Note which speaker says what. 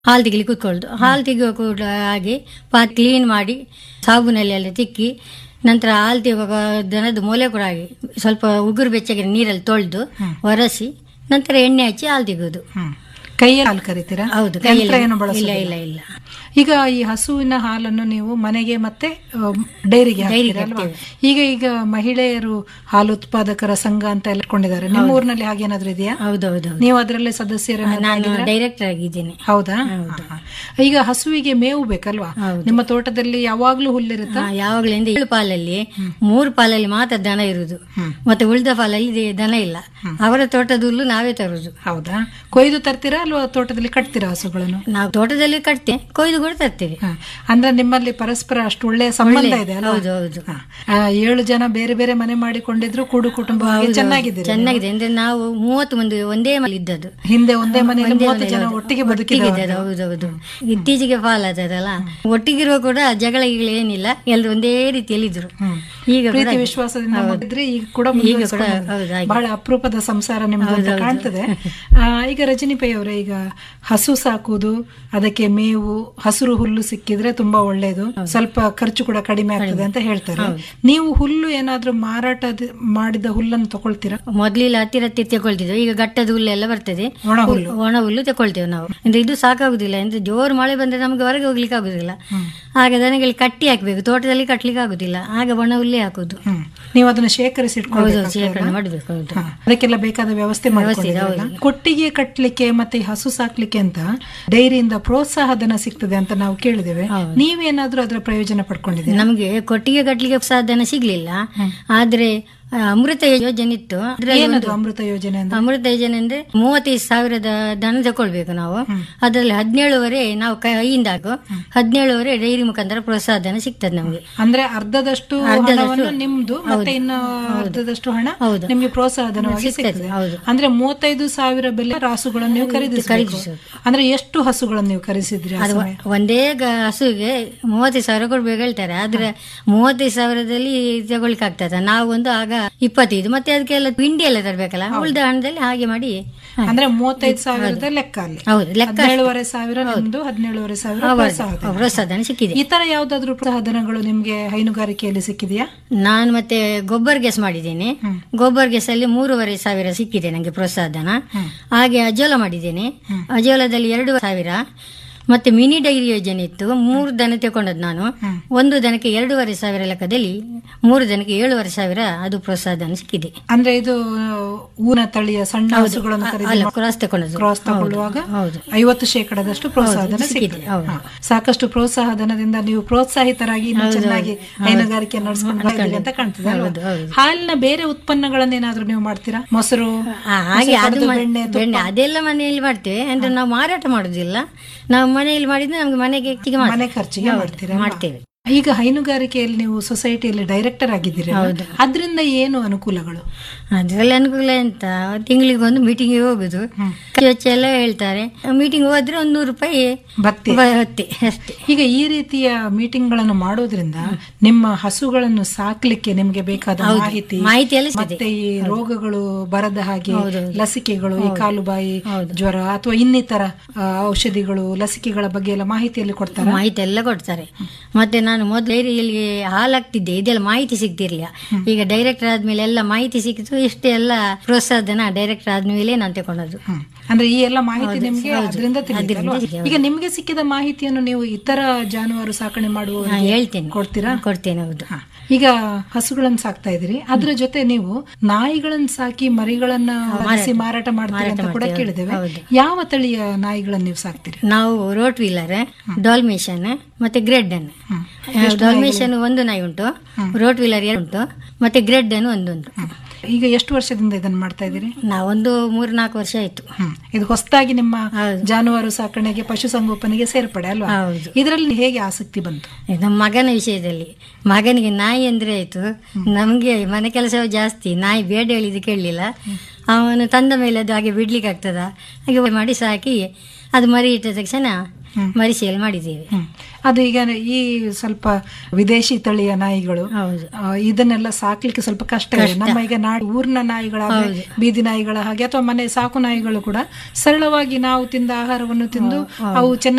Speaker 1: ಹಾಲು ತೆಗಿಲಿ ಕೂತ್ಕೊಳ್ಳೋದು ಹಾಲು ತೆಗೆಯುವ ಕೂಡ ಹಾಗೆ ಪಾತ್ ಕ್ಲೀನ್ ಮಾಡಿ ಸಾಬೂನಲ್ಲಿ ಎಲ್ಲ ತಿಕ್ಕಿ ನಂತರ ಹಾಲು ತೆಗುವಾಗ ದನದ ಮೊಲೆ ಕೂಡ ಹಾಗೆ ಸ್ವಲ್ಪ ಉಗುರು ಬೆಚ್ಚಗೆ ನೀರಲ್ಲಿ ತೊಳೆದು ಒರೆಸಿ ನಂತರ ಎಣ್ಣೆ ಹಚ್ಚಿ ಹಾಲು ತೆಗೆಯೋದು
Speaker 2: ಹ್ಮ್ ಕೈಯಲ್ಲಿ ಹಾಲು ಕರಿತೀರಾ
Speaker 1: ಹೌದು
Speaker 2: ಯಂತ್ರ
Speaker 1: ಕೈಯಲ್ಲಿ
Speaker 2: ಏನು
Speaker 1: ಇಲ್ಲ
Speaker 2: ಬಳಸೋದಿಲ್ಲ
Speaker 1: ಇಲ್ಲ ಇಲ್ಲ
Speaker 2: ಈಗ ಈ ಹಸುವಿನ ಹಾಲನ್ನು ನೀವು ಮನೆಗೆ ಮತ್ತೆ ಅಹ್, ಡೈರಿಗೆ
Speaker 1: ಡೈರಿಗೆ
Speaker 2: ಹಾಕ್ತೀರಾ ಅಲ್ವಾ ಈಗ ಈಗ ಮಹಿಳೆಯರು ಹಾಲು ಉತ್ಪಾದಕರ ಸಂಘ ಅಂತ ಎಲ್ಲ ಇಟ್ಕೊಂಡಿದ್ದಾರೆ ನಿಮ್ಮ ಊರಿನಲ್ಲಿ ಹಾಗೇನಾದ್ರೂ ಇದೆಯಾ
Speaker 1: ಹೌದೌದು
Speaker 2: ನೀವು ಅದರಲ್ಲೇ ಸದಸ್ಯರ
Speaker 1: ನಾನು ಡೈರೆಕ್ಟರ್ ಆಗಿದ್ದೇನೆ
Speaker 2: ಹೌದಾ ಹಾ, ಹಾ. ಈಗ ಹಸುವಿಗೆ ಮೇವು ಬೇಕಲ್ವಾ ನಿಮ್ಮ ತೋಟದಲ್ಲಿ ಯಾವಾಗ್ಲೂ ಹುಲ್ಲಿರುತ್ತಾ
Speaker 1: ಹಾ, ಯಾವಾಗ್ಲಿಂದ ಏಳು ಪಾಲಲ್ಲಿ ಮೂರು ಪಾಲಲ್ಲಿ ಮಾತ್ರ ದನ ಇರುವುದು ಮತ್ತೆ ಉಳಿದ ಪಾಲಲ್ಲಿ ದೆ- ದನ ಇಲ್ಲ ಅವರ ತೋಟದ ಹುಲ್ಲು ನಾವೇ ತರುವುದು
Speaker 2: ಹೌದಾ ಕೊಯ್ದು ತರ್ತೀರಾ ಅಲ್ವಾ ತೋಟದಲ್ಲಿ ಕಟ್ತೀರಾ ಹಸುಗಳನ್ನು
Speaker 1: ನಾವು ತೋಟದಲ್ಲಿ ಕಟ್ತೆ ಕೊಯ್ದು ಕೂಡ ತರ್ತೇವೆ
Speaker 2: ಹಾ. ಅಂದ್ರೆ ನಿಮ್ಮಲ್ಲಿ ಪರಸ್ಪರ ಅಷ್ಟು ಒಳ್ಳೆಯ ಸಂಬಂಧ ಇದೆ ಅಲ್ವಾ
Speaker 1: ಹೌದು ಹೌದು
Speaker 2: ಹಾ. ಆ, ಏಳು ಜನ ಬೇರೆ ಬೇರೆ ಮನೆ ಮಾಡಿಕೊಂಡಿದ್ರು ಕೂಡು ಕುಟುಂಬವಾಗಿ ಚೆನ್ನಾಗಿದ್ದೀರಿ
Speaker 1: ಚೆನ್ನಾಗಿದೆ ಅಂದ್ರೆ ನಾವು ಮೂವತ್ತು ಮಂದಿ ಒಂದೇ ಮನೆ ಇದ್ದದ್ದು
Speaker 2: ಹಿಂದೆ ಒಂದೇ ಮನೆಯಲ್ಲಿ ಮೂವತ್ತು ಜನ ಒಟ್ಟಿಗೆ ಬದುಕಿದ
Speaker 1: ಒಟ್ಟಿಗಿದ್ದದ್ದು ಹೌದೌದು ಇತ್ತೀಚೆಗೆ ಫಾಲ್ ಆದದಲ್ಲ ಒಟ್ಟಿಗಿರುವ ಕೂಡ ಜಗಳ ಗಿಗಳ ಏನಿಲ್ಲ ಎಲ್ಲರೂ ಒಂದೇ ರೀತಿಯಲ್ಲಿ ಇದ್ರು ಈಗ ಕೂಡ
Speaker 2: ಪ್ರೀತಿ ವಿಶ್ವಾಸದಿಂದ ಮುಗಿದ್ರೆ ಈಗ ಕೂಡ
Speaker 1: ಈಗ ಕೂಡ
Speaker 2: ಮುಂದುವರಿಸ್ಕೊಂಡು
Speaker 1: ಹೌದು ಹಾಗೆ.
Speaker 2: ಬಹಳ ಅಪರೂಪದ ಸಂಸಾರ ನಿಮ್ದು ಅಂತ ಕಾಣ್ತದೆ ಆ, ಈಗ ರಜನಿ ಪೈ ಅವರೇ ಈಗ ಹಸು ಸಾಕುವುದು ಅದಕ್ಕೆ ಮೇವು ಹಸಿರು ಹುಲ್ಲು ಸಿಕ್ಕಿದ್ರೆ ತುಂಬಾ ಒಳ್ಳೇದು ಸ್ವಲ್ಪ ಖರ್ಚು ಕೂಡ ಕಡಿಮೆ ಆಗ್ತದೆ ಅಂತ ಹೇಳ್ತಾರೆ ನೀವು ಹುಲ್ಲು ಏನಾದ್ರೂ ಮಾರಾಟ ಮಾಡಿದ ಹುಲ್ಲನ್ನು ತಗೊಳ್ತೀರಾ
Speaker 1: ಮೊದ್ಲಿಲ್ಲ ಹತ್ತಿರ ಹತ್ತಿರ ತಗೊಳ್ತಿದ್ವಿ ಈಗ ಗಟ್ಟದ ಹುಲ್ಲೆಲ್ಲ ಬರ್ತದೆ
Speaker 2: ಒಣ ಹುಲ್ಲು
Speaker 1: ಒಣ ಹುಲ್ಲು ತಗೊಳ್ತೇವೆ ನಾವು ಅಂದ್ರೆ ಇದು ಸಾಕಾಗುದಿಲ್ಲ ಅಂದ್ರೆ ಜೋರು ಮಳೆ ಬಂದ್ರೆ ನಮ್ಗೆ ಹೊರಗೆ ಹೋಗ್ಲಿಕ್ಕೆ ಆಗುದಿಲ್ಲ ಆಗ ದನಗಳಿಗೆ ಕಟ್ಟಿ ಹಾಕ್ಬೇಕು ತೋಟದಲ್ಲಿ ಕಟ್ಲಿಕ್ಕೆ ಆಗುದಿಲ್ಲ ಆಗ ಒಣ ಹುಲ್ಲೇ ಹಾಕುದು
Speaker 2: ಹ್ಮ್ ನೀವು ಅದನ್ನ ಶೇಖರಿಸಿ
Speaker 1: ಹೌದು
Speaker 2: ಇಟ್ಕೊಳ್ಬೇಕು
Speaker 1: ಶೇಖರಣೆ ಮಾಡ್ಬೇಕು ಹೌದು
Speaker 2: ಹಾ, ಅದಕ್ಕೆಲ್ಲ ಬೇಕಾದ ವ್ಯವಸ್ಥೆ ಮಾಡ್ಕೊಂಡಿದ್ದೀರಲ್ಲ ಕೊಟ್ಟಿಗೆ ಕಟ್ಲಿಕ್ಕೆ ಮತ್ತೆ ಈ ಹಸು ಸಾಕ್ಲಿಕ್ಕೆ ಅಂತ ಡೈರಿಯಿಂದ ಪ್ರೋತ್ಸಾಹ ಧನ ಸಿಗ್ತದೆ ಅಂತ ನಾವು ಕೇಳಿದ್ದೇವೆ ನೀವೇನಾದ್ರೂ ಅದರ ಪ್ರಯೋಜನ ಪಡ್ಕೊಂಡಿದ್ದೀರಾ
Speaker 1: ನಮ್ಗೆ ಕೊಟ್ಟಿಗೆ ಕಟ್ಲಿಕ್ಕೆ ಸಾಧನ ಸಿಗ್ಲಿಲ್ಲ ಆದ್ರೆ ಆ, ಅಮೃತ ಯೋಜನೆ ಇತ್ತು ಅದ್ರಲ್ಲಿ
Speaker 2: ಏನದು ಅಮೃತ ಯೋಜನೆ ಅಂದ್ರೆ
Speaker 1: ಅಮೃತ ಯೋಜನೆ ಅಂದ್ರೆ ಮೂವತ್ತೈದು ಸಾವಿರದ ದನ ತಕೊಳ್ಬೇಕು ನಾವು ಅದರಲ್ಲಿ ಹದಿನೇಳುವರೆ ನಾವು ಕೈಯಿಂದ ಹಾಕು ಹದಿನೇಳುವರೆ ಡೈರಿ ಮುಖಾಂತರ ಪ್ರೋತ್ಸಾಹ ಧನ ಸಿಗ್ತದೆ ನಮ್ಗೆ
Speaker 2: ಅಂದ್ರೆ ಅರ್ಧದಷ್ಟು ಹಣವನ್ನು ನಿಮ್ದು ಮತ್ತೆ ಇನ್ನು ಅರ್ಧದಷ್ಟು ಹಣ
Speaker 1: ಹೌದು.
Speaker 2: ನಿಮ್ಗೆ ಪ್ರೋತ್ಸಾಹ ಧನವಾಗಿ
Speaker 1: ಸಿಗ್ತದೆ,
Speaker 2: ಸಿಗ್ತದೆ
Speaker 1: ಹೌದು.
Speaker 2: ಅಂದ್ರೆ ಮೂವತ್ತೈದು ಸಾವಿರ ಬೆಲೆ ರಾಸುಗಳನ್ನು ನೀವು ಖರೀದಿಸಬೇಕು ಅಂದ್ರೆ ಎಷ್ಟು ಹಸುಗಳನ್ನು ನೀವು ಖರೀದಿಸಿದ್ರಿ ಆ
Speaker 1: ಅದು
Speaker 2: ಸಮಯ?
Speaker 1: ಒಂದೇ ಗ- ಹಸುಗೆ ಮೂವತ್ತೈದು ಸಾವಿರ ಕೊಡ್ಬೇಕು ಹೇಳ್ತಾರೆ ಆದ್ರೆ ಮೂವತ್ತೈದು ಸಾವಿರದಲ್ಲಿ ತಗೊಳ್ಳಿಕ್ಕೆ ಆಗ್ತದ ನಾವು ಒಂದು ಆಗ ಇಪ್ಪತ್ತೈದು ಮತ್ತೆ ಅದಕ್ಕೆಲ್ಲ ತಿಂಡಿ ಎಲ್ಲ ತರ್ಬೇಕಲ್ಲ ಉಳಿದ ಹಣದಲ್ಲಿ ಹಾಗೆ ಮಾಡಿ ಹ.
Speaker 2: ಅಂದ್ರೆ ಮೂವತ್ತೈದು ಸಾವಿರದ ಲೆಕ್ಕ ಅಲ್ಲಿ
Speaker 1: ಹೌದು ಲೆಕ್ಕ
Speaker 2: ಹದಿನೇಳುವರೆ ಸಾವಿರ ನಿಮ್ದು ಹದಿನೇಳುವರೆ ಸಾವಿರ ಪ್ರೋತ್ಸಾಹ ಧನ.
Speaker 1: ಪ್ರೋತ್ಸಾಹ ಧನ ಸಿಕ್ಕಿದೆ
Speaker 2: ಈ ತರ ಯಾವ್ದಾದ್ರು ಪ್ರೋತ್ಸಾಹ ಧನಗಳು ನಿಮ್ಗೆ ಹೈನುಗಾರಿಕೆಯಲ್ಲಿ ಸಿಕ್ಕಿದೆಯಾ
Speaker 1: ನಾನು ಮತ್ತೆ ಗೊಬ್ಬರ್ ಗ್ಯಾಸ್ ಮಾಡಿದ್ದೇನೆ ಗೊಬ್ಬರ್ ಗ್ಯಾಸ್ ಅಲ್ಲಿ ಮೂರುವರೆ ಸಾವಿರ ಸಿಕ್ಕಿದೆ ನನಗೆ ಪ್ರೋತ್ಸಾಹ ಧನ ಹಾಗೆ ಅಜೋಲ ಮಾಡಿದ್ದೇನೆ ಅಜೋಲದಲ್ಲಿ ಎರಡು ಸಾವಿರ ಮತ್ತೆ ಮಿನಿ ಡೈರಿ ಯೋಜನೆ ಇತ್ತು ಮೂರು ದನ ತಗೊಂಡದ್ದು ನಾನು ಒಂದು ದನಕ್ಕೆ ಎರಡೂವರೆ ಸಾವಿರ ಲೆಕ್ಕದಲ್ಲಿ ಮೂರು ದನಕ್ಕೆ ಏಳುವರೆ ಸಾವಿರ ಅದು ಪ್ರೋತ್ಸಾಹ ಧನ ಸಿಕ್ಕಿದೆ
Speaker 2: ಅಂದ್ರೆ ಇದು ಊನ ತಳಿಯ ಸಣ್ಣ ಹಸುಗಳನ್ನು ಖರೀದಿ
Speaker 1: ಅಲ್ಲ ಕ್ರಾಸ್ ತಗೊಂಡದ್ದು
Speaker 2: ಕ್ರಾಸ್ ತಗೊಳ್ಳುವಾಗ
Speaker 1: ಹೌದು.
Speaker 2: ಐವತ್ತು ಶೇಕಡದಷ್ಟು ಪ್ರೋತ್ಸಾಹ ಧನ ಸಿಗ್ತದೆ ಹಾ. ಸಾಕಷ್ಟು ಪ್ರೋತ್ಸಾಹ ಧನದಿಂದ ನೀವು ಪ್ರೋತ್ಸಾಹಿತರಾಗಿ ಇನ್ನೂ ಚೆನ್ನಾಗಿ ಹೈನುಗಾರಿಕೆ ನಡೆಸ್ಕೊಂಡು ಬಂದಿದ್ದೀರಿ ಅಂತ ಕಾಣ್ತದೆ ಅಲ್ವಾ? ಹಾಲಿನ ಬೇರೆ ಉತ್ಪನ್ನಗಳನ್ನೇನಾದ್ರೂ ನೀವು ಮಾಡ್ತೀರಾ ಮೊಸರು
Speaker 1: ಆ, ಹಾಗೆ
Speaker 2: ಮೊಸರು
Speaker 1: ಅದು
Speaker 2: ಕರೆದು
Speaker 1: ಮ-
Speaker 2: ಬೆಣ್ಣೆ ತುಪ್ಪ?
Speaker 1: ಬೆಣ್ಣೆ ಅದೆಲ್ಲ ಮನೆಯಲ್ಲಿ ಮಾಡ್ತೇವೆ ಅಂದ್ರೆ ನಾವು ಮಾರಾಟ ಮಾಡುದಿಲ್ಲ ನಾವು ಮನೆಯಲ್ಲಿ ಮಾಡಿದ್ರೆ ನಮ್ಗೆ ಮನೆಗೆ ಹೆಚ್ಚಿಗೆ
Speaker 2: ಮನೆ
Speaker 1: ಮಾಡ್ತೇವೆ.
Speaker 2: ಖರ್ಚಿಗೆ
Speaker 1: ಹೌದು,
Speaker 2: ಮಾಡ್ತೀರಾ ಅಲ್ವಾ?
Speaker 1: ಮಾಡ್ತೇವೆ
Speaker 2: ಈಗ ಹೈನುಗಾರಿಕೆಯಲ್ಲಿ ನೀವು ಸೊಸೈಟಿಯಲ್ಲಿ ಡೈರೆಕ್ಟರ್ ಆಗಿದ್ದೀರಿ ಅದರಿಂದ ಏನು ಅನುಕೂಲಗಳು
Speaker 1: ಅದ್ರಲ್ಲಿ ಅನುಕೂಲ ಎಂತ ತಿಂಗಳಿಗೆ ಒಂದು ಮೀಟಿಂಗ್ ಹೋಗುದು ಖರ್ಚು ವೆಚ್ಚ ಎಲ್ಲ ಹೇಳ್ತಾರೆ ಮೀಟಿಂಗ್ ಹೋದ್ರೆ ಒಂದು ನೂರು ರೂಪಾಯಿ
Speaker 2: ಭತ್ಯೆ
Speaker 1: ಬರುತ್ತೆ ಅಷ್ಟೇ
Speaker 2: ಈಗ ಈ ರೀತಿಯ ಮೀಟಿಂಗ್ ಗಳನ್ನು ಮಾಡೋದ್ರಿಂದ ನಿಮ್ಮ ಹಸುಗಳನ್ನು ಸಾಕ್ಲಿಕ್ಕೆ ನಿಮ್ಗೆ ಬೇಕಾದ ಮಾಹಿತಿ
Speaker 1: ಮಾಹಿತಿ ಎಲ್ಲ ಸಿಗುತ್ತೆ
Speaker 2: ಮತ್ತೆ ಈ ರೋಗಗಳು ಬರದ ಹಾಗೆ ಲಸಿಕೆಗಳು ಈ ಕಾಲುಬಾಯಿ ಜ್ವರ ಅಥವಾ ಇನ್ನಿತರ ಆ, ಔಷಧಿಗಳು ಲಸಿಕೆಗಳ ಬಗ್ಗೆ ಎಲ್ಲ ಮಾಹಿತಿಯಲ್ಲಿ ಕೊಡ್ತಾರೆ
Speaker 1: ಮಾಹಿತಿ ಎಲ್ಲ ಕೊಡ್ತಾರೆ ಮತ್ತೆ ನಾನು ಮೊದಲು ಡೈರಿಯಲ್ಲಿ ಹಾಲು ಹಾಕ್ತಿದ್ದೆ ಇದೆಲ್ಲ ಮಾಹಿತಿ ಸಿಗ್ತಿರ್ಲಿಲ್ಲ ಈಗ ಡೈರೆಕ್ಟರ್ ಆದ್ಮೇಲೆ ಎಲ್ಲ ಮಾಹಿತಿ ಸಿಕ್ಕಿತು ಇಷ್ಟೇ ಎಲ್ಲ ಪ್ರೋತ್ಸಾಹ ಧನ ಡೈರೆಕ್ಟರ್ ಆದ್ಮೇಲೆ ನಾನು ತಗೊಂಡದ್ದು
Speaker 2: ಅಂದ್ರೆ ಈ ಎಲ್ಲ ಮಾಹಿತಿ ನಿಮ್ಗೆ ಅದರಿಂದ ತಿಳಿಯುತ್ತಲ್ವಾ? ಈಗ ನಿಮ್ಗೆ ಸಿಕ್ಕಿದ ಮಾಹಿತಿಯನ್ನು ನೀವು ಇತರ ಜಾನುವಾರು ಸಾಕಣೆ ಮಾಡುವ
Speaker 1: ಹಾ, ಹೇಳ್ತೇನೆ
Speaker 2: ಕೊಡ್ತೀರಾ
Speaker 1: ಕೊಡ್ತೇನೆ ಹೌದು
Speaker 2: ಹ. ಈಗ ಹಸುಗಳನ್ನ ಸಾಕ್ತಾ ಇದ್ರಿ ಅದ್ರ ಜೊತೆ ನೀವು ನಾಯಿಗಳನ್ನ ಸಾಕಿ ಮರಿಗಳನ್ನ ವಧಿಸಿ ಮಾರಾಟ ಮಾಡ್ತೀರಿ ಅಂತ ಕೂಡ ಕೇಳಿದ್ದೇವೆ ಯಾವ ತಳಿಯ ನಾಯಿಗಳನ್ನ ನೀವು ಸಾಕ್ತೀರಿ
Speaker 1: ನಾವು ರೋಟ್ ವೀಲರ್ ಡಾಲ್ಮೇಷನ್ ಮತ್ತೆ ಗ್ರೆಡ್ ಅನ್ನು ಡಾಲ್ಮೇಷನ್ ಒಂದು ನಾಯಿ ಉಂಟು ರೋಟ್ ವೀಲರ್ ಎರಡು ಉಂಟು ಮತ್ತೆ ಗ್ರೆಡ್ ಅನ್ನು ಒಂದುಂಟು
Speaker 2: ಈಗ ಎಷ್ಟು ವರ್ಷದಿಂದ ಇದನ್ನ ಮಾಡ್ತಾ ಇದ್ದೀರಿ
Speaker 1: ನಾವೊಂದು ಮೂರ್ ನಾಲ್ಕು ವರ್ಷ ಆಯ್ತು
Speaker 2: ಹ್ಮ್. ಇದು ಹೊಸದಾಗಿ ನಿಮ್ಮ
Speaker 1: ಹೌದು.
Speaker 2: ಜಾನುವಾರು ಸಾಕಣೆಗೆ ಪಶುಸಂಗೋಪನೆಗೆ ಸೇರ್ಪಡೆ ಅಲ್ವಾ
Speaker 1: ಹೌದು
Speaker 2: ಇದರಲ್ಲಿ ಹೇಗೆ ಆಸಕ್ತಿ ಬಂತು
Speaker 1: ನಮ್ಮ ಮಗನ ವಿಷಯದಲ್ಲಿ ಮಗನಿಗೆ ನಾಯಿ ಅಂದ್ರೆ ಆಯ್ತು ನಮ್ಗೆ ಮನೆ ಕೆಲಸ ಜಾಸ್ತಿ ನಾಯಿ ಬೇಡ ಹೇಳಿದ್ದು ಕೇಳಲಿಲ್ಲ ಅವನು ತಂದ ಮೇಲೆ ಅದು ಹಾಗೆ ಬಿಡ್ಲಿಕ್ಕೆ ಆಗ್ತದ ಹಾಗೆ ಮಾಡಿ ಸಾಕಿ ಅದು ಮರಿ ಇಟ್ಟ ತಕ್ಷಣ ಮರಿ ಸೇಲ್ ಮಾಡಿದ್ದೇವೆ
Speaker 2: ಹ್ಮ್. ಅದು ಈಗ ಈ ಸ್ವಲ್ಪ ವಿದೇಶಿ ತಳಿಯ ನಾಯಿಗಳು
Speaker 1: ಹೌದು
Speaker 2: ಆ, ಇದನ್ನೆಲ್ಲ ಸಾಕ್ಲಿಕ್ಕೆ ಸ್ವಲ್ಪ ಕಷ್ಟ ಇದೆ ನಮ್ಮ ಈಗ ನಾಡಿ ಊರಿನ ನಾಯಿಗಳಾಗಲಿ ಬೀದಿ ನಾಯಿಗಳ ಹಾಗೆ ಅಥವಾ ಮನೆ ಸಾಕು ನಾಯಿಗಳು ಕೂಡ ಸರಳವಾಗಿ ನಾವು ತಿಂದ ಆಹಾರವನ್ನು ತಿಂದು ಅವು ಚೆನ್ನಾಗಿ